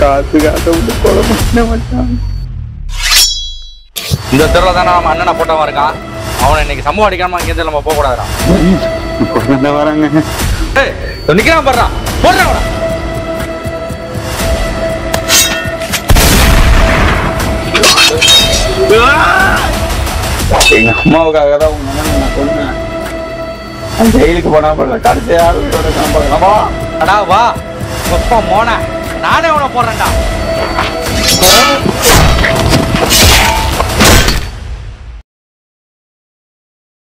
காசு காசு விட்டு கொலை பண்ண மாட்டான் இந்த தெருவில் தானே நம்ம அண்ணனை போட்டவன் இருக்கான் அவனை இன்னைக்கு சம்பவம் அடிக்காம இங்கேருந்து நம்ம போக கூடாதுடா இப்போ வராங்க ஏய் இதோ நிக்கிறான் பாடுறான் போடுறான் அவனை. எங்க அம்மாவுக்காக தான் உங்க அண்ணனை நான் கொன்னேன் நான் ஜெயிலுக்கு போனா பரல கடைசியாக உயிரோட நான் போறேன் அடா வா உங்க அப்பா மோன நானே உன போடுறேன்டா